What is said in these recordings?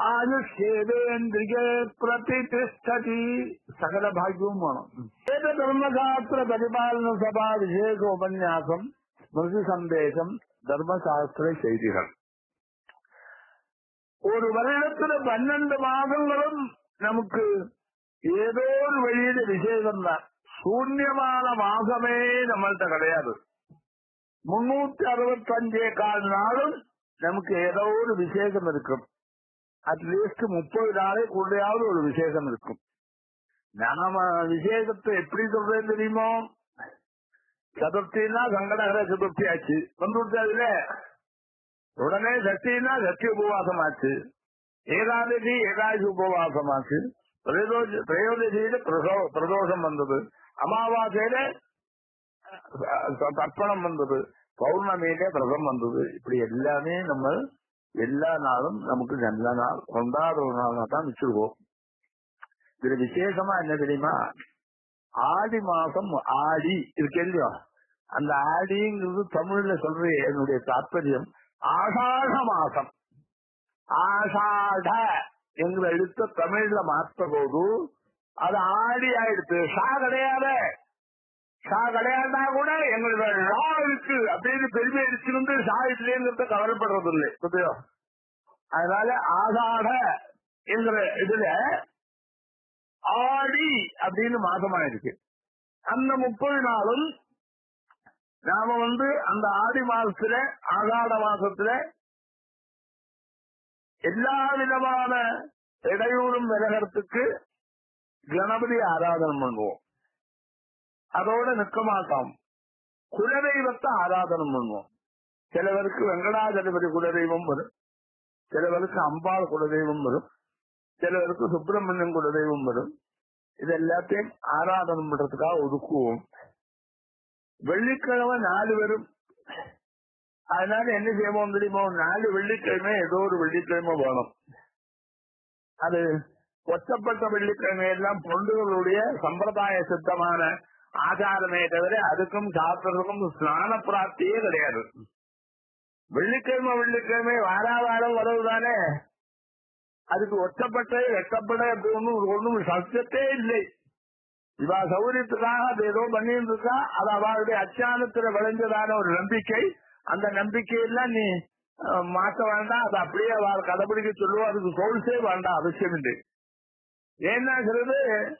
ആയുഷ്യേവേന്ദ്രിയെ പ്രതിഷ്ഠതി സകല ഭാഗ്യവും വേണം ഏത് ധർമ്മശാസ്ത്ര പരിപാലന സഭാ വിശേഷ ഉപന്യാസം സ്മൃതി സന്ദേശം ധർമ്മശാസ്ത്ര ചെയ്തികൾ ஒரு வருடத்துல பன்னெண்டு மாதங்களும் நமக்கு ஏதோ ஒரு வழியில விசேஷம் தான் சூன்யமான மாசமே நம்மள்ட்ட கிடையாது முன்னூத்தி அறுபத்தஞ்சே கால் நாளும் நமக்கு ஏதோ ஒரு விசேஷம் இருக்கும் அட்லீஸ்ட் முப்பது நாளே கூடயாவது ஒரு விசேஷம் இருக்கும் நாம விசேஷத்தை எப்படி சொல்றேன்னு தெரியுமோ சதுர்த்தின்னா சங்கடகர சதுர்த்தி ஆச்சு வந்துடுச்சு அதுல உடனே சஷ்டின்னா சஷ்டி உபவாசம் ஆச்சு ஏகாதசி ஏகாதசி உபவாசம் ஆச்சு திரையோதசி திரையோதசியில பிரசோ- பிரதோஷம் வந்தது அமாவாசையில அஹ், தர்ப்பணம் வந்தது பௌர்ணமியில விரதம் வந்தது இப்படி எல்லாமே நம்ம எல்லா நாளும் நமக்கு நல்ல நாள் கொண்டாடுற நாளா தான் வச்சிருக்கோம் இதுல விசேஷமா என்ன தெரியுமா ஆடி மாசம் ஆடி இருக்கு இல்லையோ அந்த ஆடிங்கிறது தமிழ்ல சொல்ற என்னுடைய தாற்பயம் ஆஷாட மாசம் ஆஷாட என்கிற எழுத்த தமிழ்ல மாற்ற போது அது ஆடி ஆயிடுத்து ஷா கிடையாது ஷா கிடையாதுனா கூட எங்களோட லா இருக்கு அப்படின்னு பெருமை அடிச்சிருந்து ஷா இல்லைங்கிறத கவலைப்படுறது இல்லை புரியுதோ அதனால ஆதாட என்கிற இதுல ஆடி அப்படின்னு மாசமா இருக்கு அந்த முப்பது நாளும் நாம வந்து அந்த ஆடி மாசத்துல ஆகாட மாசத்துல எல்லா விதமான இடையூறும் விலகிறதுக்கு கணபதி ஆராதனை பண்ணுவோம் அதோட நிற்க மாட்டோம் குலதெய்வத்தை ஆராதனை பண்ணுவோம் சிலவருக்கு வெங்கடாஜலபதி குலதெய்வம் வரும் சிலவருக்கு அம்பாள் குலதெய்வம் வரும் சிலவருக்கு சுப்பிரமணியன் குலதெய்வம் வரும் இது எல்லாத்தையும் ஆராதனை பண்றதுக்காக ஒதுக்குவோம் வெள்ளிக்கிழமை நாலு வரும் அதனால என்ன செய்வோம் தெரியுமோ நாலு வெள்ளிக்கிழமை ஏதோ ஒரு வெள்ளிக்கிழமை வேணும் அது ஒற்றப்பட்ட வெள்ளிக்கிழமை எல்லாம் பொண்டுகளுடைய சம்பிரதாய சித்தமான ஆச்சாரமே தவிர அதுக்கும் சாப்பிட்றதுக்கும் ஸ்நான பிராப்தியே கிடையாது வெள்ளிக்கிழமை வெள்ளிக்கிழமை வாரா வாரம் வரவுதானே அதுக்கு ஒற்றப்பட்ட வெட்டப்பட அப்படி ஒண்ணும் ஒண்ணும் சத்தியத்தே இல்லை இவா சௌரியத்துக்காக அது ஏதோ பண்ணிட்டு இருக்கா அது அவளுடைய அச்சானத்துல விளைஞ்சதான ஒரு நம்பிக்கை அந்த நம்பிக்கையெல்லாம் நீ அஹ், மாற்ற வேண்டாம் அது அப்படியே அவள் கடைபிடிக்க சொல்லுவோம் அதுக்கு சோல்ஸே வேண்டாம் அவசியம் இல்லை ஏன்னா சொல்றது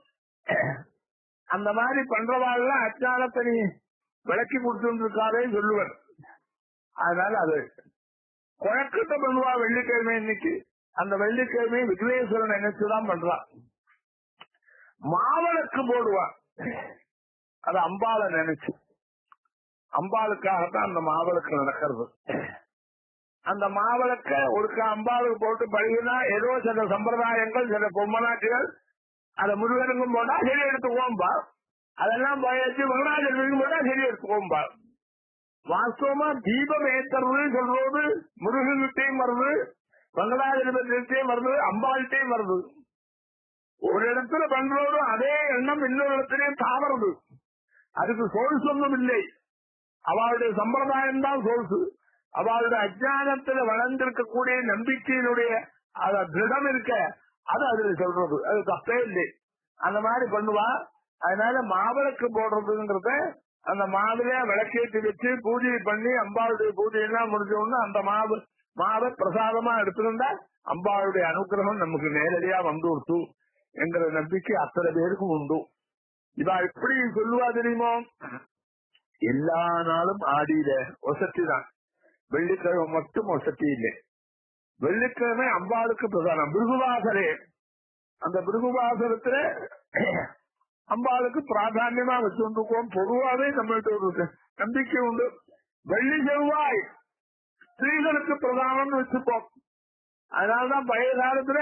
அந்த மாதிரி பண்றவாள்லாம் அச்சானத்தை நீ விளக்கி கொடுத்துட்டு இருக்காரே சொல்லுவர் அதனால அது குழக்கத்தை பண்ணுவா வெள்ளிக்கிழமை இன்னைக்கு அந்த வெள்ளிக்கிழமை விக்னேஸ்வரன் நினைச்சுதான் பண்றான் மாவளுக்கு போடுவா அது அம்பாளை நினைச்சு அம்பாளுக்காகத்தான் அந்த மாவளுக்கு நடக்கிறது அந்த மாவளுக்க ஒருக்க அம்பாளுக்கு போட்டு பழகினா ஏதோ சில சம்பிரதாயங்கள் சில பொம்மநாட்டுகள் அதை முருகனுக்கும் போட்டா சரி எடுத்துக்கோம்பா அதெல்லாம் போயாச்சு வெங்கடாஜலுக்கும் போட்டா சரி எடுத்துக்கோம்பா வாஸ்தவமா தீபம் ஏத்துறது சொல்றது முருகன்கிட்டையும் வருது வெங்கடாஜலபதியிட்டையும் வருது அம்பாள்கிட்டையும் வருது ஒரு இடத்துல பண்றோடு அதே எண்ணம் இன்னொரு இடத்துலயும் தாவறது அதுக்கு சோர்ஸ் ஒன்றும் இல்லை அவளுடைய சம்பிரதாயம் தான் சோர்ஸ் அவளுடைய அஜானத்துல வளர்ந்திருக்கக்கூடிய நம்பிக்கையினுடைய அத திருடம் இருக்க அது அதுல சொல்றது அது தப்பே இல்லை அந்த மாதிரி பண்ணுவா அதனால மாவிளக்கு போடுறதுங்கிறத அந்த மாவிலே விளக்கேற்றி வச்சு பூஜை பண்ணி அம்பாளுடைய பூஜை எல்லாம் முடிஞ்ச உடனே அந்த மாவு மாவை பிரசாதமா எடுத்துருந்தா அம்பாளுடைய அனுகிரகம் நமக்கு நேரடியா வந்து கொடுத்து என்கிற நம்பிக்கை அத்தனை பேருக்கும் உண்டு இவா எப்படி சொல்லுவா தெரியுமோ எல்லா நாளும் ஆடியில ஒசத்தி தான் வெள்ளிக்கிழமை மட்டும் ஒசத்தி இல்லை வெள்ளிக்கிழமை அம்பாளுக்கு பிரதானம் பிருகுவாசரே அந்த பிருகுவாசரத்துல அம்பாளுக்கு பிராதான்யமா வச்சுருக்கோம் பொதுவாவே நம்மள்ட்ட ஒரு நம்பிக்கை உண்டு வெள்ளி செவ்வாய் ஸ்திரீகளுக்கு பிரதானம்னு வச்சுப்போம் அதனாலதான் பழைய காலத்துல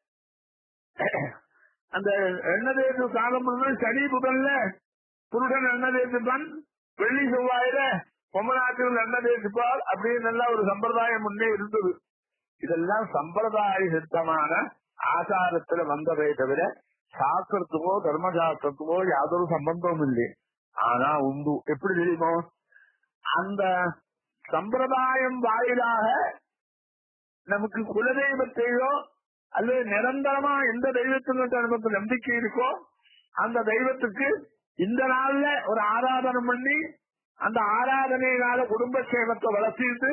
அந்த எண்ணெய் தேர்வு காலம் முழுவதும் சனி புதன்ல புருடன் எண்ணெய் தேர்த்துப்பான் வெள்ளி செவ்வாயில பொம்மநாட்டில் எண்ணெய் தேர்த்துப்பால் அப்படின்னு நல்லா ஒரு சம்பிரதாயம் முன்னே இருந்தது இதெல்லாம் சம்பிரதாய சித்தமான ஆச்சாரத்துல வந்ததை தவிர சாஸ்திரத்துக்கோ தர்மசாஸ்திரத்துக்கோ யாதொரு சம்பந்தமும் இல்லை ஆனா உண்டு எப்படி தெரியுமோ அந்த சம்பிரதாயம் வாயிலாக நமக்கு குலதெய்வத்தையோ அல்லது நிரந்தரமா எந்த தெய்வத்துக்கிட்ட நமக்கு நம்பிக்கை இருக்கோ அந்த தெய்வத்துக்கு இந்த நாள்ல ஒரு ஆராதனை பண்ணி அந்த ஆராதனையினால குடும்ப சேமத்தை வளர்த்திட்டு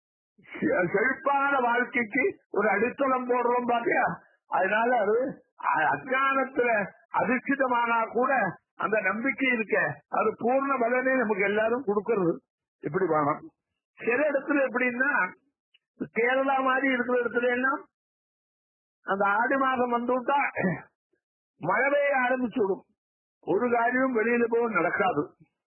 செ- செழிப்பான வாழ்க்கைக்கு ஒரு அடித்தளம் போடுறோம் பாத்தியா அதனால அது அ- அஜானத்துல அதிர்ஷ்டிதமானா கூட அந்த நம்பிக்கை இருக்க அது பூர்ண பலனை நமக்கு எல்லாரும் கொடுக்கறது இப்படி வேணும் சில இடத்துல எப்படின்னா கேரளா மாதிரி இருக்கிற இடத்துல எல்லாம் அந்த ஆடி மாதம் வந்து விட்டா மழை பெய்ய ஆரம்பிச்சுடும் ஒரு காரியமும் வெளியில போக நடக்காது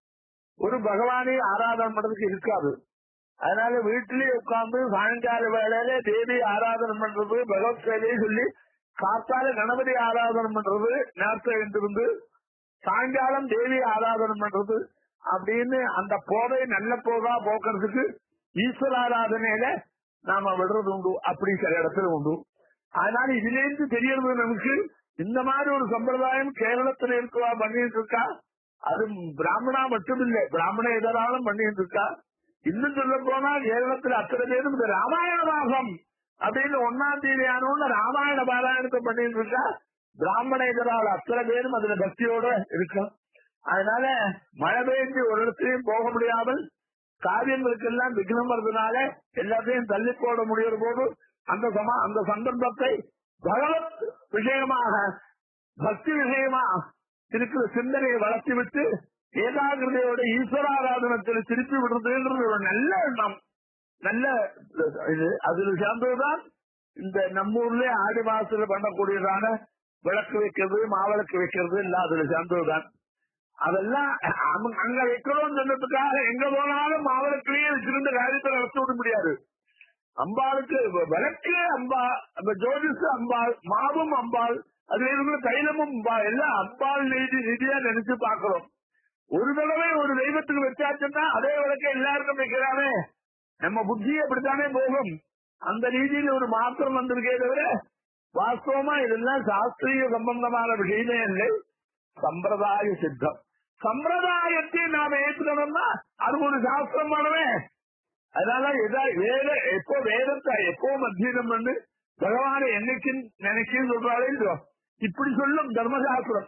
ஒரு பகவானை ஆராதனை பண்றதுக்கு இருக்காது அதனால வீட்டிலேயே உட்கார்ந்து சாயங்கால வேளையில தேவி ஆராதனை பண்றது பகவத் சேவையை சொல்லி காத்தால கணபதி ஆராதனை பண்றது நேரத்தை எழுந்திருந்து சாயங்காலம் தேவி ஆராதனை பண்றது அப்படின்னு அந்த போதை நல்ல போதா போக்குறதுக்கு ஈஸ்வர ஆராதனையில நாம விடுறது உண்டு அப்படி சில இடத்துல உண்டு அதனால இதுல இருந்து தெரியறது நமக்கு இந்த மாதிரி ஒரு சம்பிரதாயம் கேரளத்துல இருக்கவா பண்ணிட்டு இருக்கா அது பிராமணா மட்டும் இல்ல பிராமண எதனாலும் பண்ணிட்டு இருக்கா இன்னும் சொல்ல போனா கேரளத்துல அத்தனை பேரும் இந்த ராமாயண மாசம் அப்படின்னு ஒன்னாம் தேதி ஆனோன்னு ராமாயண பாராயணத்தை பண்ணிட்டு இருக்கா பிராமண இதரால் அத்தனை பேரும் அதுல பக்தியோட இருக்கும் அதனால மழை பெய்ஞ்சு ஒரு இடத்துலயும் போக முடியாமல் காரியங்களுக்கெல்லாம் விக்னம் வருதுனால எல்லாத்தையும் தள்ளி போட முடிகிற போது அந்த சம அந்த சந்தர்ப்பத்தை பகவத் விஷயமாக பக்தி விஷயமா இருக்கிற சிந்தனையை வளர்த்தி விட்டு ஏகாகிரதையோட ஈஸ்வராராதனத்தில் திருப்பி விடுறதுன்றது ஒரு நல்ல எண்ணம் நல்ல இது அதுல சேர்ந்ததுதான் இந்த நம்ம ஊர்ல ஆடி மாசத்துல பண்ணக்கூடியதான விளக்கு வைக்கிறது மாவிளக்கு வைக்கிறது எல்லாம் அதுல சேர்ந்ததுதான் அதெல்லாம் அங்க- அங்க வைக்கணும்னு சொன்னதுக்காக எங்க போனாலும் மாவிளக்குலயே வச்சிருந்த காரியத்தை நடத்த விட முடியாது அம்பாளுக்கு வ- விளக்கு அம்பா அந்த ஜோதிஷு அம்பாள் மாவும் அம்பாள் அதுல இருக்கிற தைலமும் அம்பாள் எல்லாம் அம்பாள் நிதி நிதியா நினைச்சு பாக்குறோம் ஒரு தடவை ஒரு தெய்வத்துக்கு வச்சாச்சுன்னா அதே விளக்க எல்லாருக்கும் வைக்கிறானே நம்ம புத்தி அப்படித்தானே போகும் அந்த ரீதியில ஒரு மாற்றம் வந்திருக்கே தவிர வாஸ்தவமா இதெல்லாம் சாஸ்திரிய சம்பந்தமான விஷயமே இல்லை சம்பிரதாய சித்தம் சம்பிரதாயத்தை நாம ஏற்றுக்கணும்னா அது ஒரு சாஸ்திரம் பண்ணவே அதனால எதா வேத எப்போ வேதத்தை எப்போ அத்தியனம் பண்ணு பகவானை என்னைக்கு நினைக்கும் சொல்றாளே இல்லையோ இப்படி சொல்லும் தர்மசாஸ்திரம்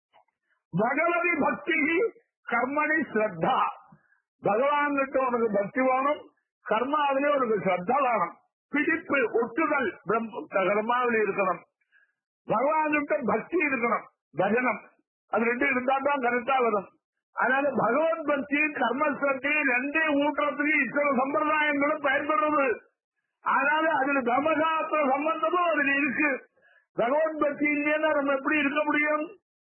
பகவதி பக்தி கர்மணி ஸ்ரத்தா பகவான் கிட்ட உனக்கு பக்தி வேணும் கர்மாவிலே உனக்கு ஸ்ரத்தா வேணும் பிடிப்பு ஒட்டுதல் பிரம்ம- கர்மாவில இருக்கணும் பகவான் கிட்ட பக்தி இருக்கணும் பஜனம் அது ரெண்டு இருந்தா தான் கரெக்டா வரும் அதனால பகவத் பக்தி கர்ம ஸ்ரத்தி ரெண்டையும் ஊட்டுறதுக்கு இத்தனை சம்பிரதாயங்களும் பயன்படுறது அதனால அதுல தர்மசாஸ்திர சம்பந்தமும் அதுல இருக்கு பகவத் பக்தி இல்லைன்னா நம்ம எப்படி இருக்க முடியும்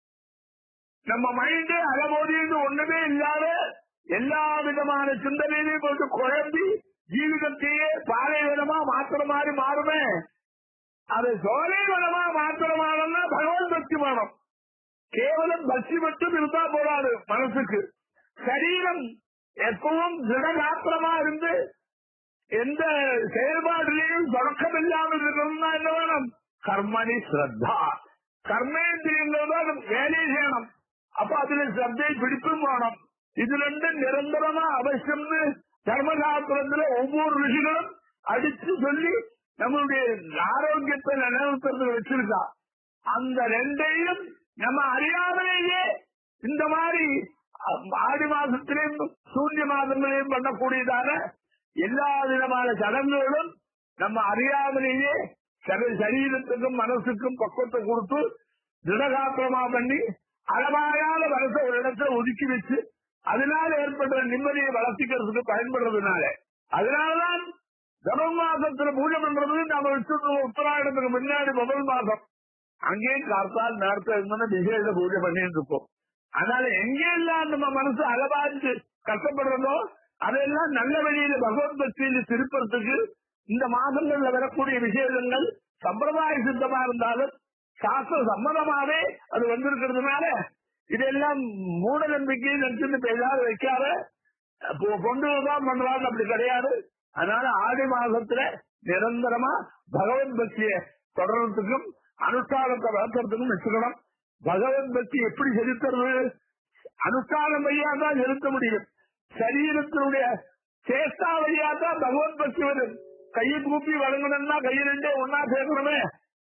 நம்ம மைண்டு அலமோதின்னு ஒண்ணுமே இல்லாத எல்லா விதமான சிந்தனையிலையும் போட்டு குழம்பி ஜீவிதத்தையே பாலைவனமா மாத்திர மாதிரி மாறுமே அது சோலைவனமா மாத்திரமானம்னா பகவத் பக்தி மானம் கேவலம் பக்தி மட்டும் இருந்தா போதாது மனசுக்கு சரீரம் எப்பவும் திடகாத்திரமா இருந்து எந்த செயல்பாட்டிலையும் தொடக்கம் இல்லாமல் இருக்கணும்னா என்ன வேணும் கர்மணி ஸ்ரத்தா கர்மேந்திரியங்கள் தான் வேலையை செய்யணும் அப்ப அதுல ஸ்ரத்தை பிடிப்பும் வேணும் இது ரெண்டும் நிரந்தரமா அவசியம்னு தர்மசாஸ்திரத்துல ஒவ்வொரு ரிஷிகளும் அடிச்சு சொல்லி நம்மளுடைய ஆரோக்கியத்தை நிலைநிறுத்துறது வச்சிருக்கா அந்த ரெண்டையும் நம்ம அறியாமலேயே இந்த மாதிரி அஹ், ஆடி மாசத்திலையும் சூரிய மாதங்களையும் பண்ணக்கூடியதான எல்லா விதமான சடங்குகளும் நம்ம அறியாமலேயே சரி- சரீரத்துக்கும் மனசுக்கும் பக்குவத்தை கொடுத்து திடகாத்திரமா பண்ணி அளவாயான மனசை ஒரு இடத்துல ஒதுக்கி வச்சு அதனால ஏற்பட்ட நிம்மதியை வளர்த்திக்கிறதுக்கு பயன்படுறதுனால அதனாலதான் தனுர் மாசத்துல பூஜை பண்றது நம்ம வச்சுருக்கோம் உத்தராயணத்துக்கு முன்னாடி முதல் மாசம் அங்கேயும் கார்த்தால் நேரத்தை இருந்தோம்னா திசையில பூஜை பண்ணிட்டு இருக்கோம் அதனால எங்கெல்லாம் நம்ம மனசு அளவாச்சு கஷ்டப்படுறதோ அதெல்லாம் நல்ல வழியில பகவத் பக்தியில திருப்பறதுக்கு இந்த மாதங்கள்ல வரக்கூடிய விசேஷங்கள் சம்பிரதாய சித்தமா இருந்தாலும் சாஸ்திர சம்மதமாவே அது வந்திருக்கிறதுனால இதெல்லாம் மூட நம்பிக்கை நினைச்சுட்டு இப்ப ஏதாவது வைக்காத பொ- பொண்ணுதான் பண்றாங்க அப்படி கிடையாது அதனால ஆடி மாசத்துல நிரந்தரமா பகவத் பக்திய தொடர்றதுக்கும் அனுஷ்டானத்தை வளர்க்கறதுக்கும் வச்சுக்கணும் பகவத் பக்தி எப்படி செலுத்துறது அனுஷ்டானம் வழியா தான் செலுத்த முடியும் சரீரத்தினுடைய சேஷ்டா வழியா தான் பகவத் பக்தி வரும் கையை கூப்பி வழங்கணும்னா கையை ரெண்டே ஒன்னா சேர்க்கணுமே பிரதட்ச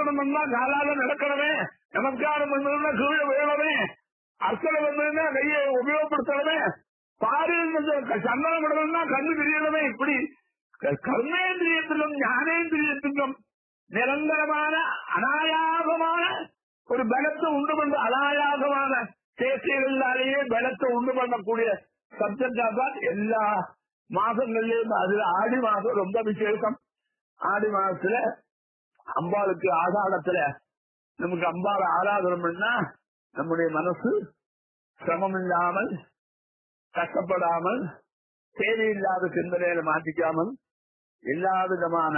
நடக்கணும்னா காலால நடக்கணுமே நமஸ்காரம் பண்ணணும்னா கீழே விழணுமே அர்ச்சனை பண்ணணும்னா கையை உபயோகப்படுத்தணுமே பாரு சந்தனம் விடணும்னா கண்ணு தெரியணுமே இப்படி க- கர்மேந்திரியத்திலும் ஞானேந்திரியத்திலும் நிரந்தரமான அனாயாசமான ஒரு பலத்தை உண்டு பண்ற அனாயாசமான சேஷ்டைகளாலேயே பலத்தை உண்டு பண்ணக்கூடிய சப்ஜெக்டா தான் எல்லா மாசங்கள்லயும் அதுல ஆடி மாசம் ரொம்ப விசேஷம் ஆடி மாசத்துல அம்பாளுக்கு ஆதாரத்துல நமக்கு அம்பாளை ஆராதனை பண்ணா நம்முடைய மனசு சிரமம் இல்லாமல் கஷ்டப்படாமல் தேவையில்லாத சிந்தனையில மாட்டிக்காமல் எல்லா விதமான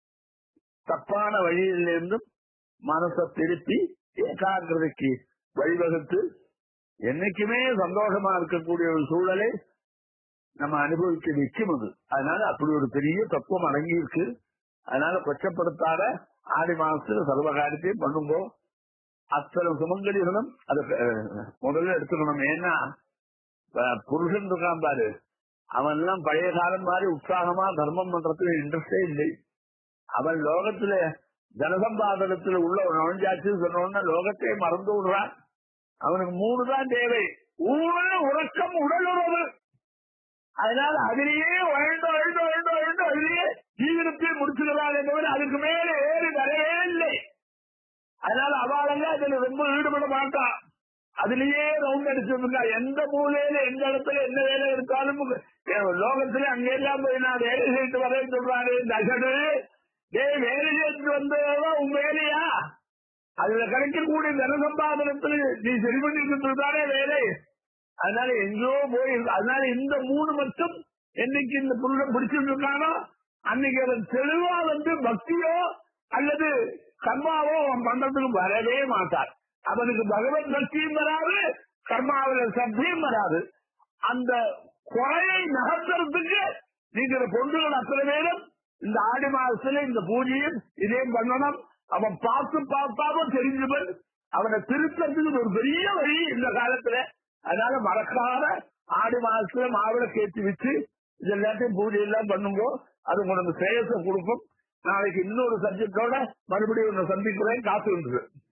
தப்பான வழியிலிருந்தும் மனசை திருப்பி ஏகாகிரதைக்கு வழிவகுத்து என்னைக்குமே சந்தோஷமா இருக்கக்கூடிய ஒரு சூழலை நம்ம அனுபவிக்க வைக்கும் அது அதனால அப்படி ஒரு பெரிய தத்துவம் அடங்கி இருக்கு அதனால கொச்சப்படுத்தாத ஆடி மாசத்துல சர்வகாரியத்தையும் பண்ணுங்கோ அத்தனை சுமங்கலிகளும் அதை அஹ், முதல்ல எடுத்துக்கணும் ஏன்னா அஹ், புருஷன் இருக்கான் பாரு அவன் எல்லாம் பழைய காலம் மாதிரி உற்சாகமா தர்மம் பண்றதுக்கு இன்ட்ரெஸ்டே இல்லை அவன் லோகத்துல ஜனசம்பாதனத்துல உள்ள நுழைஞ்சாச்சு சொன்னோன்னா லோகத்தையே மறந்து விடுறான் அவனுக்கு மூணு தான் தேவை ஊழ உறக்கம் உடலுறவு அதனால அதிலேயே வாழ்ந்து வாழ்ந்து வாழ்ந்து வாழ்ந்து அதிலேயே ஜீவனத்தை முடிச்சுக்கிறானே தவிர அதுக்கு மேல ஏறி வரவே இல்லை அதனால அவளெல்லாம் அதுல ரொம்ப ஈடுபட மாட்டான் அதுலயே ரவுண்ட் அடிச்சிருந்தா எந்த மூலையில எந்த இடத்துல என்ன வேலை எடுத்தாலும் அஹ் லோகத்துல அங்கெல்லாம் போய் நான் வேலை செய்து வரேன்னு சொல்றாரு தசடு டேய் வேலை செய்து வந்ததா உன் வேலையா அதுல கிடைக்கக்கூடிய தனசம்பாதனத்துல நீ சரி பண்ணிட்டு தானே வேலை அதனால எங்கேயோ போய் அதனால இந்த மூணு மட்டும் என்னைக்கு இந்த புருஷன் பிடிச்சிட்டு இருக்கானோ அன்னைக்கு அவன் தெளிவா வந்து பக்தியோ அல்லது கர்மாவோ அவன் பண்றதுக்கு வரவே மாட்டார் அவனுக்கு பகவத் பக்தியும் வராது கர்மாவில சத்தியும் வராது அந்த குறையை நகர்த்துறதுக்கு நீங்க பொண்ணுகள் அத்தனை பேரும் இந்த ஆடி மாசத்துல இந்த பூஜையும் இதையும் பண்ணணும் அவன் பார்த்து பார்த்தாலும் தெரிஞ்சவன் அவனை திருத்தறதுக்கு ஒரு பெரிய வழி இந்த காலத்துல அதனால மறக்காத ஆடி மாசத்துல மாவிளை கேட்டு வச்சு இது எல்லாத்தையும் பூஜை எல்லாம் பண்ணுங்க அது உங்களுக்கு சேயத்தை கொடுக்கும் நாளைக்கு இன்னொரு சப்ஜெக்டோட மறுபடியும் உன்னை சந்திக்கிறேன் காத்து